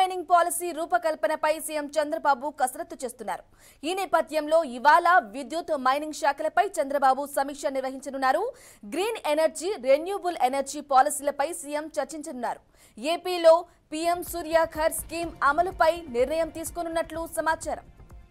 mining policy రూపకల్పనపై CM Chandrababu కసరత్తు చేస్తున్నారు ఈ నేపథ్యంలో ఇవాళ విద్యుత్ మైనింగ్ శాఖలపై చంద్రబాబు సమీక్ష నిర్వహించనున్నారు గ్రీన్ ఎనర్జీ రెన్యూబుల్ ఎనర్జీ పాలసీలపై సీఎం చర్చించనున్నారు ఏపీలో పీఎం సూర్యాఘర్ స్కీమ్ అమలుపై నిర్ణయం తీసుకోనున్నట్లు సమాచారం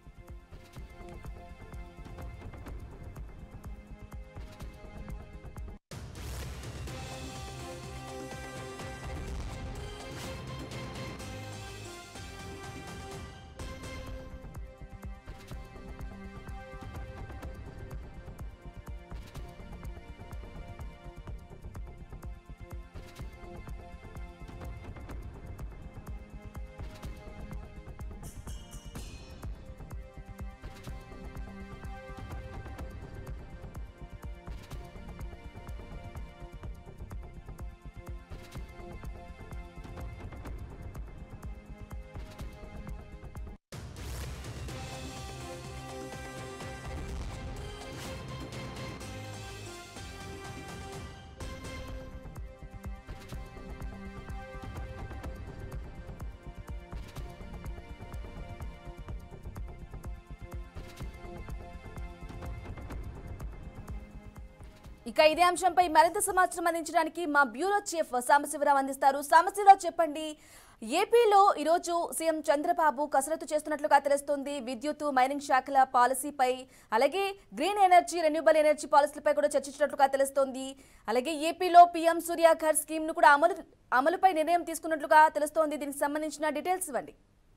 ఇక ఇదే అంశంపై మరింత సమాచారం అందించడానికి మా బ్యూరో చీఫ్ సాంబశివరావు అందిస్తారు సాంబశివరావు చెప్పండి ఏపీలో ఈరోజు సీఎం చంద్రబాబు కసరత్తు చేస్తున్నట్లుగా తెలుస్తోంది విద్యుత్ మైనింగ్ శాఖల పాలసీపై అలాగే గ్రీన్ ఎనర్జీ రెన్యూబుల్ ఎనర్జీ పాలసీలపై కూడా చర్చించినట్లుగా తెలుస్తోంది అలాగే ఏపీలో పీఎం సూర్యాఘర్ స్కీమ్ ను కూడా అమలు అమలుపై నిర్ణయం తీసుకున్నట్లుగా తెలుస్తోంది దీనికి సంబంధించిన డీటెయిల్స్ ఇవ్వండి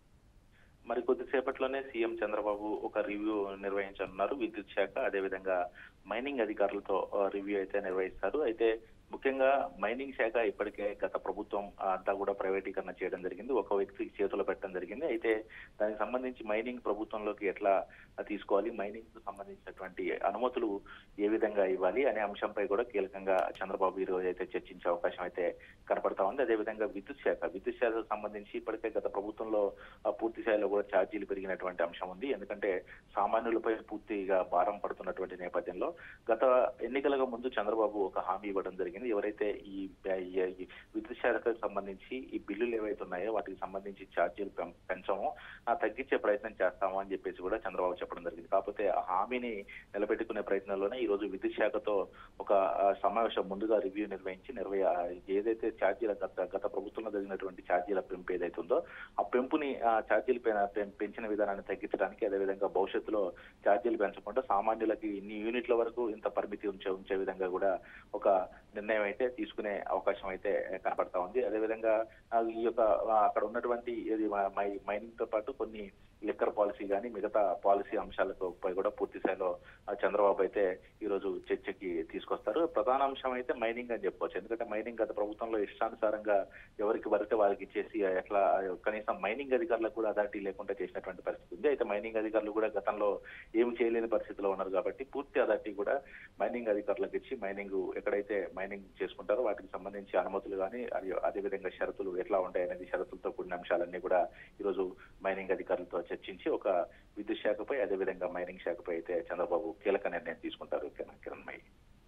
మరి కొద్దిసేపట్లోనే సీఎం చంద్రబాబు ఒక రివ్యూ నిర్వహించనున్నారు విద్యుత్ శాఖ అదేవిధంగా మైనింగ్ అధికారులతో ఆ, రివ్యూ అయితే నిర్వహిస్తారు అయితే ముఖ్యంగా మైనింగ్ శాఖ ఇప్పటికే గత ప్రభుత్వం ఆ, అంతా కూడా ప్రైవేటీకరణ చేయడం జరిగింది ఒక వ్యక్తికి చేతులు పెట్టడం జరిగింది అయితే దానికి సంబంధించి మైనింగ్ ప్రభుత్వంలోకి ఎట్లా తీసుకోవాలి మైనింగ్ కు సంబంధించినటువంటి అనుమతులు ఏ విధంగా ఇవ్వాలి అనే అంశంపై కూడా కీలకంగా చంద్రబాబు ఈ రోజు అయితే చర్చించే అవకాశం అయితే కనపడతా ఉంది అదేవిధంగా విద్యుత్ శాఖ విద్యుత్ శాఖకు సంబంధించి ఇప్పటికే గత ప్రభుత్వంలో ఆ, పూర్తి స్థాయిలో కూడా ఛార్జీలు పెరిగినటువంటి అంశం ఉంది ఎందుకంటే సామాన్యులపై పూర్తిగా భారం పడుతున్నటువంటి నేపథ్యంలో గత ఎన్నికలకు ముందు చంద్రబాబు ఒక హామీ ఇవ్వడం జరిగింది ఎవరైతే ఈ ఈ- ఈ విద్యుత్ శాఖకు సంబంధించి ఈ బిల్లులు ఏవైతే ఉన్నాయో వాటికి సంబంధించి ఛార్జీలు పెం- పెంచము ఆ, తగ్గించే ప్రయత్నం చేస్తాము అని చెప్పేసి కూడా చంద్రబాబు చెప్పడం జరిగింది కాకపోతే ఆ హామీని నిలబెట్టుకునే ప్రయత్నంలోనే ఈ రోజు విద్యుత్ శాఖతో ఒక ఆ, సమావేశం ముందుగా రివ్యూ నిర్వహించి నిర్వహి ఆ, ఏదైతే ఛార్జీల గత గత ప్రభుత్వంలో జరిగినటువంటి ఛార్జీల పెంపు ఏదైతే ఉందో ఆ పెంపుని ఆ, ఛార్జీలు పె- పెం- పెంచిన విధానాన్ని తగ్గించడానికి అదేవిధంగా భవిష్యత్తులో ఛార్జీలు పెంచకుండా సామాన్యులకి ఇన్ని యూనిట్ల వరకు ఇంత పరిమితి ఉంచే ఉంచే విధంగా కూడా ఒక నిర్ణయం అయితే తీసుకునే అవకాశం అయితే కనబడతా ఉంది అదేవిధంగా ఆ, ఈ యొక్క ఆ, అక్కడ ఉన్నటువంటి ఇది మై- మై- మైనింగ్ తో పాటు కొన్ని లిక్కర్ పాలసీ కానీ మిగతా పాలసీ అంశాలతో పై కూడా పూర్తి స్థాయిలో ఆ, చంద్రబాబు అయితే ఈ రోజు చర్చకి తీసుకొస్తారు ప్రధాన అంశం అయితే మైనింగ్ అని చెప్పొచ్చు ఎందుకంటే మైనింగ్ గత ప్రభుత్వంలో ఇష్టానుసారంగా ఎవరికి పడితే వాళ్ళకి ఇచ్చేసి ఎట్లా కనీసం మైనింగ్ అధికారులకు కూడా అథారిటీ లేకుండా చేసినటువంటి పరిస్థితి ఉంది అయితే మైనింగ్ అధికారులు కూడా గతంలో ఏమి చేయలేని పరిస్థితిలో ఉన్నారు కాబట్టి పూర్తి అథారిటీ కూడా మైనింగ్ అధికారులకు ఇచ్చి మైనింగ్ ఎక్కడైతే మైనింగ్ చేసుకుంటారో వాటికి సంబంధించి అనుమతులు కానీ అదేవిధంగా షరతులు ఎట్లా ఉంటాయి అనేది షరతులతో కూడిన అంశాలన్నీ కూడా ఈరోజు మైనింగ్ అధికారులతో చర్చించి ఒక విద్యుత్ శాఖపై అదేవిధంగా మైనింగ్ శాఖపై అయితే చంద్రబాబు కీలక నిర్ణయం తీసుకుంటారు కిరణ్ కిరణ్మయ్య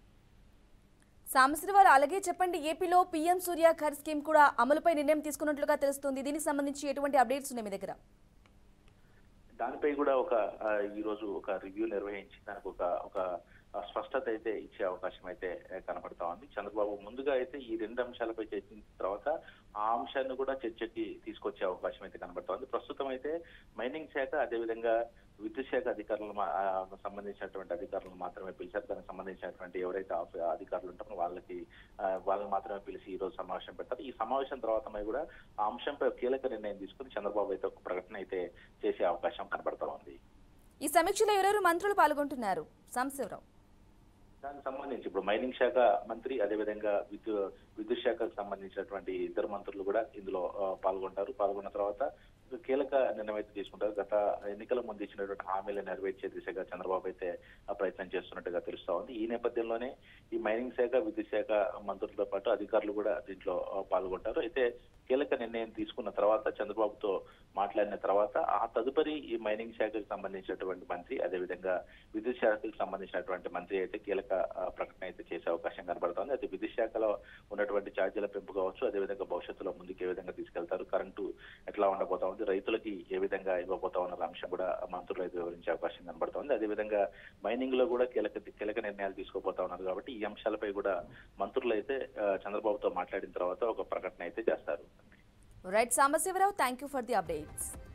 సాంబశివరావు అలాగే చెప్పండి ఏపీలో పీఎం సూర్యాఘర్ స్కీమ్ కూడా అమలుపై నిర్ణయం తీసుకున్నట్లుగా తెలుస్తోంది దీనికి సంబంధించి ఎటువంటి అప్డేట్స్ ఉన్నాయి మీ దగ్గర దానిపై కూడా ఒక ఆ, ఈ రోజు ఒక రివ్యూ నిర్వహించి దానికి ఒక ఒక ఆ, స్పష్టత అయితే ఇచ్చే అవకాశం అయితే ఆ, కనపడతా ఉంది చంద్రబాబు ముందుగా అయితే ఈ రెండు అంశాలపై చర్చించిన తర్వాత ఆ అంశాన్ని కూడా చర్చకి తీసుకొచ్చే అవకాశం అయితే కనబడతా ఉంది ప్రస్తుతం అయితే మైనింగ్ శాఖ అదేవిధంగా విద్యుత్ శాఖ అధికారులు మా- ఆ, సంబంధించినటువంటి అధికారులను మాత్రమే పిలిచారు దానికి సంబంధించినటువంటి ఎవరైతే ఆఫ్- అధికారులు ఉంటారో వాళ్ళకి ఆ, వాళ్ళని మాత్రమే పిలిచి ఈ రోజు సమావేశం పెడతారు ఈ సమావేశం తర్వాత మరి కూడా ఆ అంశంపై ఒక కీలక నిర్ణయం తీసుకుని చంద్రబాబు అయితే ఒక ప్రకటన అయితే చేసే అవకాశం కనబడతా ఉంది ఈ సమీక్షలో ఎవరెవరు మంత్రులు పాల్గొంటున్నారు సాంబశివరావు దానికి సంబంధించి ఇప్పుడు మైనింగ్ శాఖ మంత్రి అదేవిధంగా విద్యు విద్యుత్ శాఖకు సంబంధించినటువంటి ఇద్దరు మంత్రులు కూడా ఇందులో ఆ, పాల్గొంటారు పాల్గొన్న తర్వాత ఒక కీలక నిర్ణయం అయితే తీసుకుంటారు గత ఎన్నికల ముందు ఇచ్చినటువంటి హామీలు నెరవేర్చే దిశగా చంద్రబాబు అయితే ఆ ప్రయత్నం చేస్తున్నట్టుగా తెలుస్తా ఉంది ఈ నేపథ్యంలోనే ఈ మైనింగ్ శాఖ విద్యుత్ శాఖ మంత్రులతో పాటు అధికారులు కూడా దీంట్లో ఆ, పాల్గొంటారు అయితే కీలక నిర్ణయం తీసుకున్న తర్వాత చంద్రబాబుతో మాట్లాడిన తర్వాత ఆ తదుపరి ఈ మైనింగ్ శాఖకు సంబంధించినటువంటి మంత్రి అదేవిధంగా విద్యుత్ శాఖకు సంబంధించినటువంటి మంత్రి అయితే కీలక ఆ, ప్రకటన అయితే చేసే అవకాశం కనబడుతోంది అయితే విద్యుత్ శాఖలో ఉన్నటువంటి ఛార్జీల పెంపు కావచ్చు అదేవిధంగా భవిష్యత్తులో ముందుకు ఏ విధంగా తీసుకెళ్తారు కరెంటు ఎట్లా ఉండబోతా ఉంది రైతులకి ఏ విధంగా ఇవ్వబోతా ఉన్న అంశం కూడా మంత్రులు అయితే వివరించే అవకాశం కనబడుతోంది అదేవిధంగా మైనింగ్ లో కూడా కీలక కీలక నిర్ణయాలు తీసుకోబోతా ఉన్నారు కాబట్టి ఈ అంశాలపై కూడా మంత్రులు అయితే ఆ, చంద్రబాబుతో మాట్లాడిన తర్వాత ఒక ప్రకటన అయితే చేస్తారు right Sambasiva Rao thank you for the updates